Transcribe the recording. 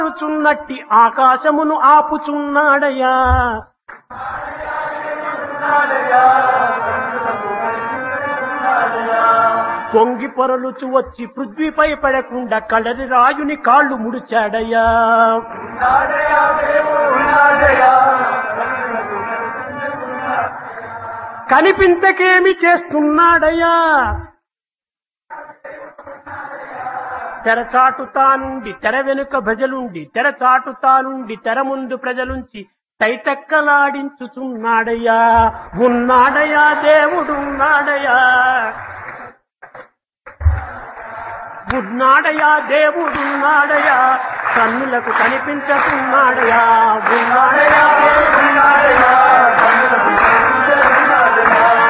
చున్నట్టి ఆకాశమును ఆపుచున్నాడయ్యా పొంగి పొరలుచు వచ్చి పృథ్వీపై పడకుండా కలరి రాయుని కాళ్ళు ముడిచాడయ్యా కనిపించకేమి చేస్తున్నాడయ్యా తెరచాటుతానుండి తెర వెనుక భజలుండి తెరచాటుతానుండి తెర ముందు ప్రజలుంచి తైతక్కలాడించుచున్నాడయ్యా ఉన్నాడయ్యా దేవుడున్నాడయ్యా ఉన్నాడయా దేవుడున్నాడయా కన్నులకు కనిపించకున్నాడయా ఉన్నాడయా దేవుడున్నాడయా కన్నులకు కనిపించకున్నాడయా